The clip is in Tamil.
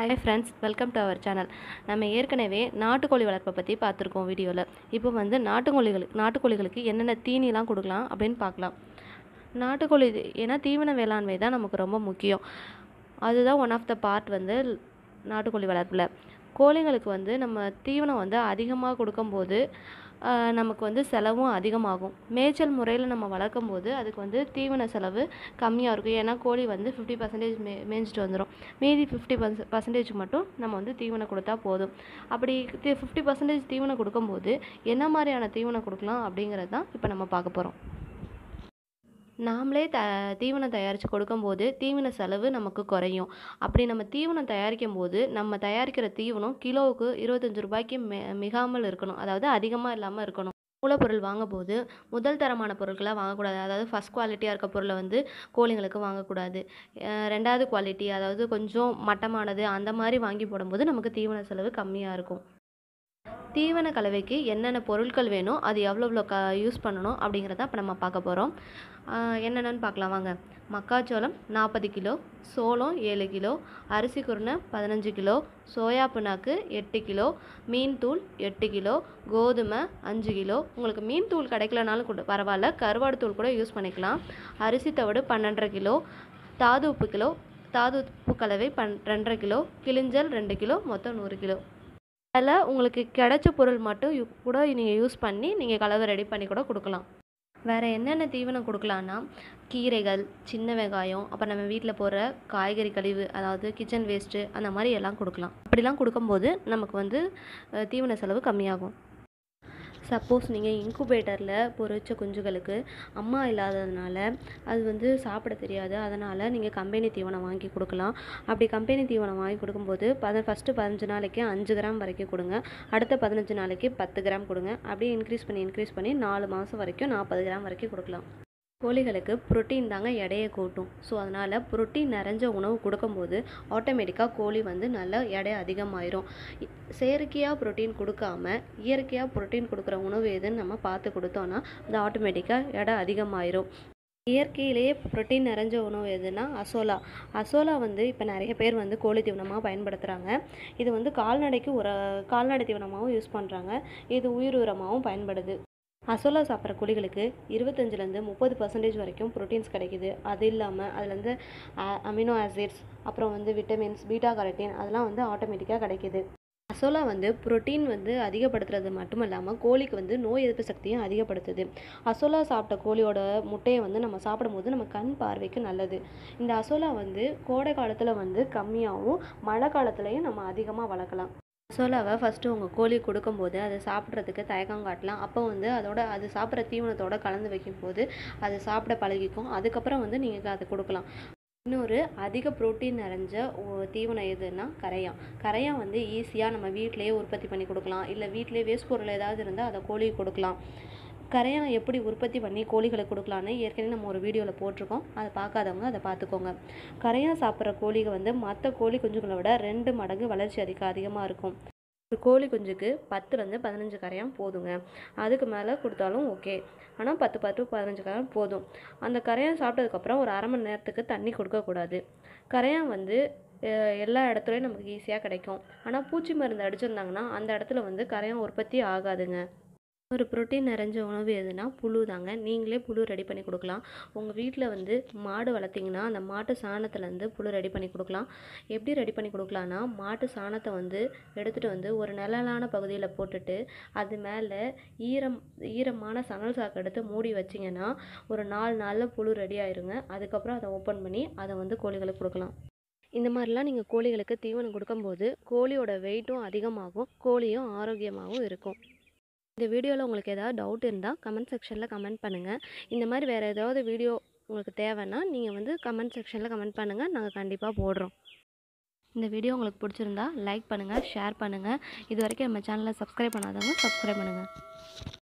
hi friends welcome to our channel நம்ம ஏற்கனவே நாட்டுக்கோழி வளர்ப்பை பற்றி பார்த்துருக்கோம் வீடியோவில் இப்போ வந்து நாட்டுக்கோழிகளுக்கு நாட்டுக்கோழிகளுக்கு என்னென்ன தீனிலாம் கொடுக்கலாம் அப்படின்னு பார்க்கலாம் நாட்டுக்கோழி ஏன்னா தீவன வேளாண்மை தான் நமக்கு ரொம்ப முக்கியம் அதுதான் ஒன் ஆஃப் த பார்ட் வந்து நாட்டுக்கோழி வளர்ப்பில் கோழிங்களுக்கு வந்து நம்ம தீவனம் வந்து அதிகமாக கொடுக்கும்போது ஆஹ், நமக்கு வந்து செலவும் அதிகமாகும் மேய்ச்சல் முறையில் நம்ம வளர்க்கும் போது அதுக்கு வந்து தீவன செலவு கம்மியாக இருக்கும் ஏன்னா கோழி வந்து ஃபிஃப்டி பர்சன்டேஜ் மே மேய்ஞ்சிட்டு வந்துடும் மீதி ஃபிஃப்டி பர்ச பர்சன்டேஜ் மட்டும் நம்ம வந்து தீவனம் கொடுத்தா போதும் அப்படி ஃபிஃப்டி பர்சன்டேஜ் தீவனம் கொடுக்கும்போது என்ன மாதிரியான தீவனம் கொடுக்கலாம் அப்படிங்கிறது தான் இப்போ நம்ம பார்க்க போகிறோம் நாமளே த தீவனம் தயாரித்து கொடுக்கும்போது தீவன செலவு நமக்கு குறையும் அப்படி நம்ம தீவனம் தயாரிக்கும் போது நம்ம தயாரிக்கிற தீவனம் கிலோவுக்கு இருபத்தஞ்சு ரூபாய்க்கு மெ மிகாமல் இருக்கணும் அதாவது அதிகமாக இல்லாமல் இருக்கணும் மூலப்பொருள் வாங்கும்போது முதல் தரமான பொருட்களாக வாங்கக்கூடாது அதாவது ஃபஸ்ட் குவாலிட்டியாக இருக்க பொருளை வந்து கோழிங்களுக்கு வாங்கக்கூடாது அஹ் ரெண்டாவது குவாலிட்டி அதாவது கொஞ்சம் மட்டமானது அந்த மாதிரி வாங்கி போடும்போது நமக்கு தீவன செலவு கம்மியாக இருக்கும் தீவன கலவைக்கு என்னென்ன பொருட்கள் வேணும் அது எவ்வளோ எவ்வளோ க யூஸ் பண்ணணும் அப்படிங்கிறத இப்போ நம்ம பார்க்க போகிறோம் என்னென்னு பார்க்கலாம் வாங்க மக்காச்சோளம் நாற்பது கிலோ சோளம் ஏழு கிலோ அரிசி குருணை பதினஞ்சு கிலோ சோயா புண்ணாக்கு எட்டு கிலோ மீன் தூள் எட்டு கிலோ கோதுமை அஞ்சு கிலோ உங்களுக்கு மீன் தூள் கிடைக்கலனாலும் கூட பரவாயில்ல கருவாடு தூள் கூட யூஸ் பண்ணிக்கலாம் அரிசி தவிடு பன்னெண்டரை கிலோ தாது உப்பு கிலோ தாது உப்பு கலவை பன் ரெண்டரை கிலோ கிளிஞ்சல் ரெண்டு கிலோ மொத்தம் நூறு கிலோ அதில் உங்களுக்கு கிடைச்ச பொருள் மட்டும் யூ கூட நீங்கள் யூஸ் பண்ணி நீங்கள் கலவை ரெடி பண்ணி கூட கொடுக்கலாம் வேறு என்னென்ன தீவனம் கொடுக்கலான்னா கீரைகள் சின்ன வெங்காயம் அப்புறம் நம்ம வீட்டில் போடுற காய்கறி கழிவு அதாவது கிச்சன் வேஸ்ட்டு அந்த மாதிரி எல்லாம் கொடுக்கலாம் அப்படிலாம் கொடுக்கும்போது நமக்கு வந்து அஹ், தீவன செலவு கம்மியாகும் சப்போஸ் நீங்கள் இன்குபேட்டரில் பொரிச்ச குஞ்சுகளுக்கு அம்மா இல்லாததுனால அது வந்து சாப்பிட தெரியாது அதனால் நீங்கள் கம்பெனி தீவனம் வாங்கி கொடுக்கலாம் அப்படி கம்பெனி தீவனம் வாங்கி கொடுக்கும்போது பத ஃபஸ்ட்டு பதினஞ்சு நாளைக்கு அஞ்சு கிராம் வரைக்கும் கொடுங்க அடுத்த பதினஞ்சு நாளைக்கு பத்து கிராம் கொடுங்க அப்படியே இன்க்ரீஸ் பண்ணி இன்க்ரீஸ் பண்ணி நாலு மாதம் வரைக்கும் நாற்பது கிராம் வரைக்கும் கொடுக்கலாம் கோழிகளுக்கு புரோட்டீன் தாங்க எடையை கூட்டும் ஸோ அதனால் புரோட்டீன் நிறைஞ்ச உணவு கொடுக்கும்போது ஆட்டோமேட்டிக்காக கோழி வந்து நல்ல எடை அதிகமாயிரும் இ- செயற்கையாக புரோட்டீன் கொடுக்காம இயற்கையாக புரோட்டீன் கொடுக்குற உணவு எதுன்னு நம்ம பார்த்து கொடுத்தோன்னா அது ஆட்டோமேட்டிக்காக எடை அதிகமாயிரும் இயற்கையிலேயே புரோட்டீன் நிறைஞ்ச உணவு எதுனா அசோலா அசோலா வந்து இப்போ நிறைய பேர் வந்து கோழி தீவனமாக பயன்படுத்துகிறாங்க இது வந்து கால்நடைக்கு உர கால்நடை தீவனமாகவும் யூஸ் பண்ணுறாங்க இது உயிர் உரமாகவும் பயன்படுது அசோலா சாப்பிட்ற கோழிகளுக்கு இருபத்தஞ்சிலேருந்து முப்பது பர்சன்டேஜ் வரைக்கும் ப்ரோட்டீன்ஸ் கிடைக்குது அது இல்லாமல் அதுலேருந்து அமினோ ஆசிட்ஸ் அப்புறம் வந்து விட்டமின்ஸ் பீட்டா கரட்டின் அதெல்லாம் வந்து ஆட்டோமேட்டிக்காக கிடைக்குது அசோலா வந்து புரோட்டீன் வந்து அதிகப்படுத்துறது மட்டும் இல்லாமல் கோழிக்கு வந்து நோய் எதிர்ப்பு சக்தியும் அதிகப்படுத்துது அசோலா சாப்பிட்ட கோழியோட முட்டையை வந்து நம்ம சாப்பிடும்போது நம்ம கண் பார்வைக்கு நல்லது இந்த அசோலா வந்து கோடை காலத்தில் வந்து கம்மியாகவும் மழை காலத்துலையும் நம்ம அதிகமாக வளர்க்கலாம் அசோலாவை ஃபஸ்ட்டு உங்கள் கோழி கொடுக்கும்போது அதை சாப்பிட்றதுக்கு தயக்கம் காட்டலாம் அப்போ வந்து அதோட அது சாப்பிட்ற தீவனத்தோட கலந்து வைக்கும்போது அது சாப்பிட பழகிக்கும் அதுக்கப்புறம் வந்து நீங்கள் அதை கொடுக்கலாம் இன்னொரு அதிக புரோட்டீன் நிறைஞ்ச ஒ- தீவனம் எதுன்னா கரையான் கரையான் வந்து ஈஸியாக நம்ம வீட்டிலேயே உற்பத்தி பண்ணி கொடுக்கலாம் இல்லை வீட்டிலேயே வேஸ்ட் பொருள் ஏதாவது இருந்தால் அதை கோழிக்கு கொடுக்கலாம் கரையான் எப்படி உற்பத்தி பண்ணி கோழிகளுக்கு கொடுக்கலான்னு ஏற்கனவே நம்ம ஒரு வீடியோவில் போட்டிருக்கோம் அதை பார்க்காதவங்க அதை பார்த்துக்கோங்க கரையான் சாப்பிட்ற கோழிகள் வந்து மற்ற கோழி குஞ்சுகளை விட ரெண்டு மடங்கு வளர்ச்சி அதிக அதிகமாக இருக்கும் ஒரு கோழி குஞ்சுக்கு பத்துலேருந்து பதினஞ்சு கரையான் போதுங்க அதுக்கு மேலே கொடுத்தாலும் ஓகே ஆனால் பத்து பத்து பதினஞ்சு கரையான் போதும் அந்த கரையான் சாப்பிட்டதுக்கப்புறம் ஒரு அரை மணி நேரத்துக்கு தண்ணி கொடுக்கக்கூடாது கரையான் வந்து அஹ், எல்லா இடத்துலையும் நமக்கு ஈஸியாக கிடைக்கும் ஆனால் பூச்சி மருந்து அடிச்சிருந்தாங்கன்னா அந்த இடத்துல வந்து கரையான் உற்பத்தி ஆகாதுங்க ஒரு புரோட்டீன் நிறைஞ்ச உணவு எதுனா புழு தாங்க நீங்களே புழு ரெடி பண்ணி கொடுக்கலாம் உங்கள் வீட்டில் வந்து மாடு வளர்த்திங்கன்னா அந்த மாட்டு சாணத்துலேருந்து புழு ரெடி பண்ணி கொடுக்கலாம் எப்படி ரெடி பண்ணி கொடுக்கலான்னா மாட்டு சாணத்தை வந்து எடுத்துகிட்டு வந்து ஒரு நிழலான பகுதியில் போட்டுட்டு அது மேலே ஈரம் ஈரமான சணல் சாக்கு எடுத்து மூடி வச்சிங்கன்னா ஒரு நாலு நாளில் புழு ரெடி ஆயிருங்க அதுக்கப்புறம் அதை ஓப்பன் பண்ணி அதை வந்து கோழிகளுக்கு கொடுக்கலாம் இந்த மாதிரிலாம் நீங்கள் கோழிகளுக்கு தீவனம் கொடுக்கும்போது கோழியோட வெயிட்டும் அதிகமாகும் கோழியும் ஆரோக்கியமாகவும் இருக்கும் இந்த வீடியோவில் உங்களுக்கு ஏதாவது டவுட் இருந்தால் கமெண்ட் செக்ஷனில் கமெண்ட் பண்ணுங்கள் இந்த மாதிரி வேறு ஏதாவது வீடியோ உங்களுக்கு தேவைன்னா நீங்கள் வந்து கமெண்ட் செக்ஷனில் கமெண்ட் பண்ணுங்கள் நாங்கள் கண்டிப்பாக போடுறோம் இந்த வீடியோ உங்களுக்கு பிடிச்சிருந்தா லைக் பண்ணுங்கள் ஷேர் பண்ணுங்கள் இது வரைக்கும் நம்ம சேனலை சப்ஸ்கிரைப் பண்ணாதவங்க சப்ஸ்கிரைப் பண்ணுங்கள்